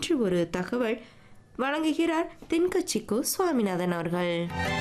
இன்று ஒரு தகவல் வழங்குகிறார் தென்கட்சிக்கோ சுவாமிநாதன் அவர்கள்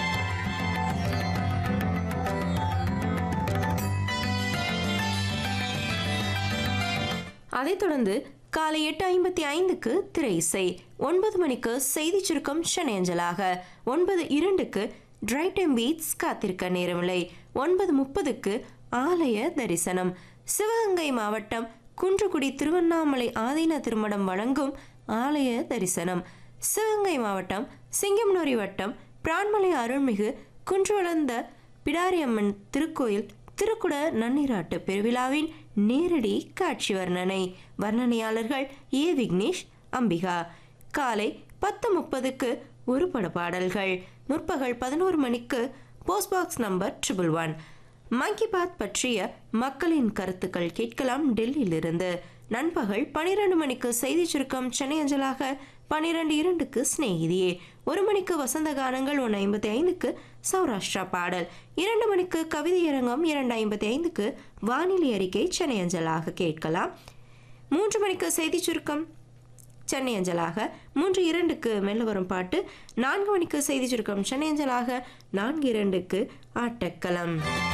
அதைத் தொடர்ந்து காலை எட்டு ஐம்பத்தி ஐந்துக்கு திரை இசை ஒன்பது மணிக்கு செய்தி சுருக்கம் சென்னையஞ்சலாக ஒன்பது இரண்டுக்கு ட்ரை டைம் பீட்ஸ் காத்திருக்க நேரமில்லை ஒன்பது முப்பதுக்கு ஆலய தரிசனம் சிவகங்கை மாவட்டம் குன்றுக்குடி திருவண்ணாமலை ஆதீன திருமணம் வழங்கும் ஆலய தரிசனம் சிவகங்கை மாவட்டம் சிங்கம்னூரி வட்டம் பிரான்மலை அருள்மிகு குன்றுவளர்ந்த பிடாரியம்மன் திருக்கோயில் திருக்குட நன்னீராட்டு பெருவிழாவின் நேரடி காட்சி வர்ணனை வர்ணனையாளர்கள் ஏ விக்னேஷ் அம்பிகா காலை பத்து முப்பதுக்கு ஒரு பட பாடல்கள் முற்பகல் பதினோரு மணிக்கு post box number triple one Mann Ki Baat பற்றிய மக்களின் கருத்துக்கள் கேட்கலாம் டெல்லியிலிருந்து நண்பகல் பனிரெண்டு மணிக்கு செய்தி சுருக்கம் சென்னை அஞ்சலாக பனிரெண்டு இரண்டுக்கு சிநேகிதியே ஒரு மணிக்கு வசந்த கானங்கள் ஒன்று ஐம்பத்தி ஐந்துக்கு சௌராஷ்டிரா பாடல் இரண்டு மணிக்கு கவிதை அரங்கம் இரண்டு ஐம்பத்தி ஐந்துக்கு வானிலை அறிக்கை சென்னை அஞ்சலாக கேட்கலாம் மூன்று மணிக்கு செய்தி சுருக்கம் சென்னை அஞ்சலாக மூன்று இரண்டுக்கு மெல்ல வரும் பாட்டு நான்கு மணிக்கு செய்தி சுருக்கம் சென்னை அஞ்சலாக நான்கு இரண்டுக்கு ஆட்டக்களம்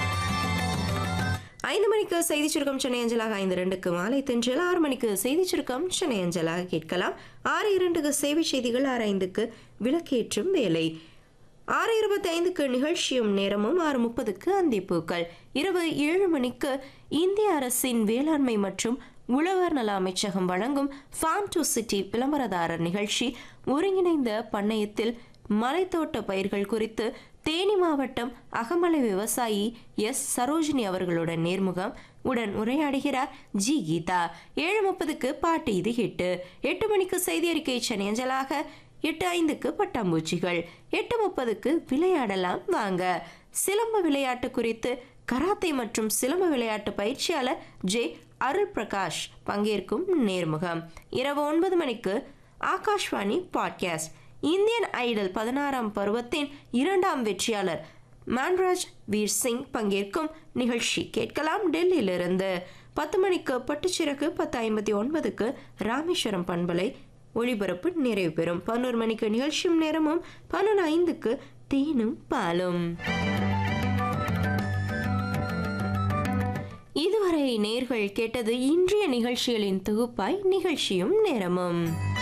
ஐந்து மணிக்கு செய்தி சுருக்கம் சென்னை அஞ்சலாக ஐந்து ரெண்டுக்கு மாலை தென்றல் ஆறு மணிக்கு செய்தி சுருக்கம் சென்னை அஞ்சலாக கேட்கலாம் ஆறு இரண்டுக்கு சேவை செய்திகள் ஆறு ஐந்துக்கு விளக்கேற்றும் வேலை ஆறு இருபத்தி ஐந்துக்கு நிகழ்ச்சியும் நேரமும் ஆறு முப்பதுக்கு அந்திப்பூக்கள் இரவு ஏழு மணிக்கு இந்திய அரசின் வேளாண்மை மற்றும் உழவர் நல அமைச்சகம் வழங்கும் ஃபார்ம் டு சிட்டி விளம்பரதாரர் நிகழ்ச்சி ஒருங்கிணைந்த பண்ணையத்தில் மலைத்தோட்ட பயிர்கள் குறித்து தேனி மாவட்டம் அகமலை விவசாயி எஸ் சரோஜினி அவர்களுடன் நேர்முகம் உடன் உரையாடுகிறார் ஜி கீதா ஏழு முப்பதுக்கு பாட்டு இது ஹிட்டு எட்டு மணிக்கு செய்தி அறிக்கை சென்னையஞ்சலாக எட்டு ஐந்துக்கு பட்டாம்பூச்சிகள் எட்டு முப்பதுக்கு விளையாடலாம் வாங்க சிலம்ப விளையாட்டு குறித்து கராத்தே மற்றும் சிலம்ப விளையாட்டு பயிற்சியாளர் ஜே அருள் பிரகாஷ் பங்கேற்கும் நேர்முகம் இரவு ஒன்பது மணிக்கு ஆகாஷ்வாணி பாட்காஸ்ட் இந்தியன் ஐடல் பதினாறாம் பருவத்தின் இரண்டாம் வெற்றியாளர் மான்ராஜ் வீர் சிங் பங்கேற்கும் நிகழ்ச்சி கேட்கலாம் டெல்லியிலிருந்து பத்து மணிக்கு பட்டுச்சிறகு பத்து ஐம்பத்தி ஒன்பதுக்கு ராமேஸ்வரம் பண்பலை ஒளிபரப்பு நிறைவு பெறும் பதினோரு மணிக்கு நிகழ்ச்சியும் நேரமும் பதினொன்று ஐந்துக்கு தேனும் பாலும் இதுவரை நேர்கள் கேட்டது இன்றைய நிகழ்ச்சிகளின் தொகுப்பாய் நிகழ்ச்சியும் நேரமும்